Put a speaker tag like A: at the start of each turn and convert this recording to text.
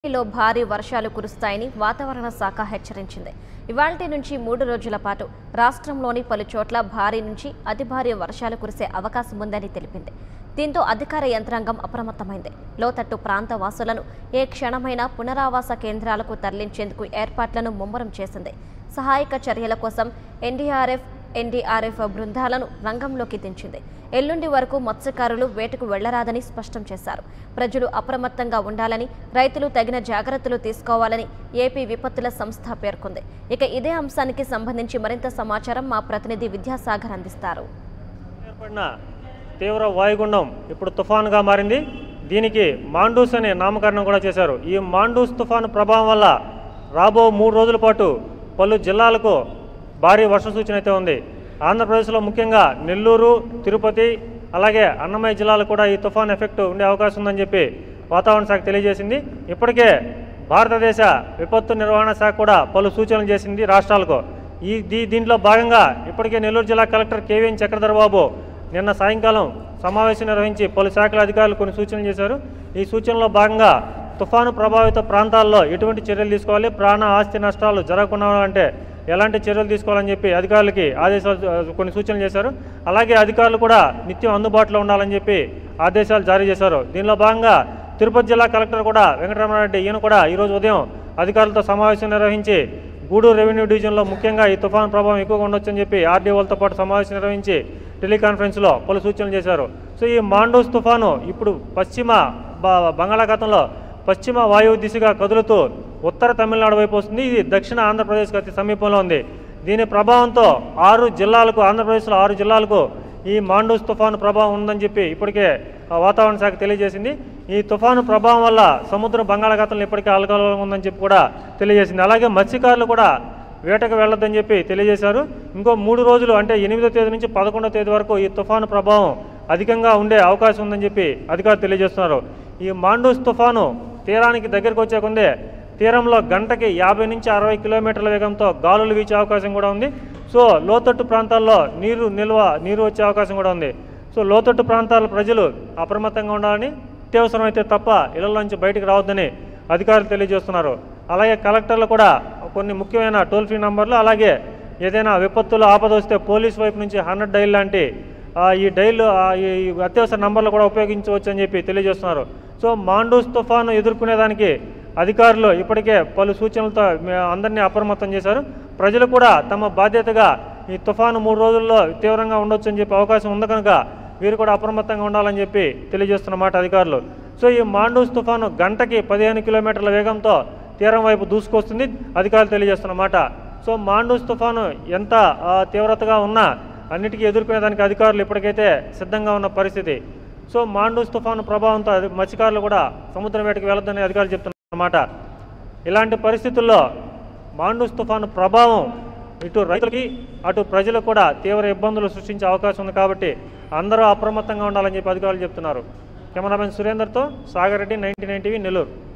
A: లో భారీ వర్షాలు కురుస్తాయని వాతావరణ శాఖ హెచ్చరించింది ఇవాల్టి నుంచి మూడు రోజుల పాటు రాష్ట్రంలోని పలు చోట్ల భారీ నుంచి అతి భారీ వర్షాలు కురిసే అవకాశం ఉందని తెలిపింది దీంతో అధికార యంత్రాంగం అప్రమత్తమైంది లోతట్టు ప్రాంత వాసులను ఏ క్షణమైనా పునరావాస కేంద్రాలకు తరలించేందుకు ఏర్పాట్లను ముమ్మరం చేసింది సహాయక చర్యల కోసం ఎన్డీఆర్ఎఫ్ ఎన్డీఆర్ఎఫ్ బృందాలను రంగంలోకి దించింది ఎల్లుండి వరకు మత్స్యకారులు వేటకు వెళ్లరాదని స్పష్టం చేశారు ప్రజలు అప్రమత్తంగా ఉండాలని రైతులు తగిన జాగ్రత్తలు తీసుకోవాలని ఏపీ విపత్తుల సంస్థ పేర్కొంది ఇక ఇదే అంశానికి సంబంధించి మరింత సమాచారం మా ప్రతినిధి విద్యాసాగర్ అందిస్తారు
B: ఏర్పడిన తీవ్ర వాయుగుండం ఇప్పుడు తుఫానుగా మారింది దీనికి మాండూస్ అనే నామకరణం కూడా చేశారు ఈ మాండూస్ తుఫాను ప్రభావం వల్ల రాబో మూడు రోజుల పాటు పలు జిల్లాలకు భారీ వర్ష సూచన అయితే ఉంది ఆంధ్రప్రదేశ్లో ముఖ్యంగా నెల్లూరు తిరుపతి అలాగే అన్నమయ్య జిల్లాలకు కూడా ఈ తుఫాన్ ఎఫెక్ట్ ఉండే అవకాశం ఉందని చెప్పి వాతావరణ శాఖ తెలియజేసింది ఇప్పటికే భారతదేశ విపత్తు నిర్వహణ శాఖ కూడా పలు సూచనలు చేసింది రాష్ట్రాలకు ఈ దీ దీంట్లో భాగంగా ఇప్పటికే నెల్లూరు జిల్లా కలెక్టర్ కేవీఎన్ చక్రధర్ బాబు నిన్న సాయంకాలం సమావేశం నిర్వహించి పలు శాఖల అధికారులు కొన్ని సూచనలు చేశారు ఈ సూచనలో భాగంగా తుఫాను ప్రభావిత ప్రాంతాల్లో ఎటువంటి చర్యలు తీసుకోవాలి ప్రాణ ఆస్తి నష్టాలు జరగకుండా అంటే ఎలాంటి చర్యలు తీసుకోవాలని చెప్పి అధికారులకి ఆదేశాలు ఆ, కొన్ని సూచనలు చేశారు అలాగే అధికారులు కూడా నిత్యం అందుబాటులో ఉండాలని చెప్పి ఆదేశాలు జారీ చేశారు దీనిలో భాగంగా తిరుపతి జిల్లా కలెక్టర్ కూడా వెంకటరమణారెడ్డి ఈయన కూడా ఈరోజు ఉదయం అధికారులతో సమావేశం నిర్వహించి గూడూరు రెవెన్యూ డివిజన్లో ముఖ్యంగా ఈ తుఫాను ప్రభావం ఎక్కువగా ఉండొచ్చని చెప్పి ఆర్డీఓలతో పాటు సమావేశం నిర్వహించి టెలికాన్ఫరెన్స్లో పలు సూచనలు చేశారు సో ఈ మాండోస్ తుఫాను ఇప్పుడు పశ్చిమ బ- బంగాళాఖాతంలో పశ్చిమ వాయువు దిశగా కదులుతూ ఉత్తర తమిళనాడు వైపు వస్తుంది ఇది దక్షిణ ఆంధ్రప్రదేశ్కి అతి సమీపంలో ఉంది దీని ప్రభావంతో ఆరు జిల్లాలకు ఆంధ్రప్రదేశ్లో ఆరు జిల్లాలకు ఈ మాండూస్ తుఫాను ప్రభావం ఉందని చెప్పి ఇప్పటికే ఆ వాతావరణ శాఖ తెలియజేసింది ఈ తుఫాను ప్రభావం వల్ల సముద్రం బంగాళాఖాతంలో ఇప్పటికే అలకలంగా ఉందని చెప్పి కూడా తెలియజేసింది అలాగే మత్స్యకారులు కూడా వేటకు వెళ్ళొద్దని చెప్పి తెలియజేశారు ఇంకో మూడు రోజులు అంటే ఎనిమిదో తేదీ నుంచి పదకొండో తేదీ వరకు ఈ తుఫాను ప్రభావం అధికంగా ఉండే అవకాశం ఉందని చెప్పి అధికారులు తెలియజేస్తున్నారు ఈ మాండూస్ తుఫాను తీరానికి దగ్గరకు వచ్చే కొందే తీరంలో గంటకి యాభై నుంచి అరవై కిలోమీటర్ల వేగంతో గాలులు వీచే అవకాశం కూడా ఉంది సో లోతట్టు ప్రాంతాల్లో నీరు నిల్వ నీరు వచ్చే అవకాశం కూడా ఉంది సో లోతట్టు ప్రాంతాల ప్రజలు అప్రమత్తంగా ఉండాలని అత్యవసరమైతే తప్ప ఇళ్లలోంచి బయటికి రావద్దని అధికారులు తెలియజేస్తున్నారు అలాగే కలెక్టర్లు కూడా కొన్ని ముఖ్యమైన టోల్ ఫ్రీ నంబర్లు అలాగే ఏదైనా విపత్తులు ఆపద వస్తే పోలీస్ వైపు నుంచి హండ్రెడ్ డైల్ లాంటి ఆ, ఈ డైల్ ఆ, ఈ ఈ అత్యవసర నంబర్లు కూడా ఉపయోగించవచ్చు అని చెప్పి తెలియజేస్తున్నారు సో మాండూస్ తుఫాను ఎదుర్కొనేదానికి అధికారులు ఇప్పటికే పలు సూచనలతో మే- అందరినీ అప్రమత్తం చేశారు ప్రజలు కూడా తమ బాధ్యతగా ఈ తుఫాను మూడు రోజుల్లో తీవ్రంగా ఉండొచ్చు అని చెప్పి అవకాశం ఉంది కనుక వీరు కూడా అప్రమత్తంగా ఉండాలని చెప్పి తెలియజేస్తున్నమాట అధికారులు సో ఈ మాండూస్ తుఫాను గంటకి పదిహేను కిలోమీటర్ల వేగంతో తీరం వైపు దూసుకొస్తుంది అధికారులు తెలియజేస్తున్నమాట సో మాండూస్ తుఫాను ఎంత ఆ, తీవ్రతగా ఉన్నా అన్నిటికీ ఎదుర్కొనేదానికి అధికారులు ఇప్పటికైతే సిద్ధంగా ఉన్న పరిస్థితి సో మాండూస్ తుఫాను ప్రభావంతో అది- మత్స్యకారులు కూడా సముద్రం వేటకు వెళ్ళొద్దని అధికారులు చెప్తున్నమాట ఇలాంటి పరిస్థితుల్లో మాండూస్ తుఫాను ప్రభావం ఇటు రైతులకి అటు ప్రజలకు కూడా తీవ్ర ఇబ్బందులు సృష్టించే అవకాశం ఉంది కాబట్టి అందరూ అప్రమత్తంగా ఉండాలని చెప్పి అధికారులు చెప్తున్నారు కెమెరామెన్ సురేందర్తో Sagar Reddy ninety nine TV Nellore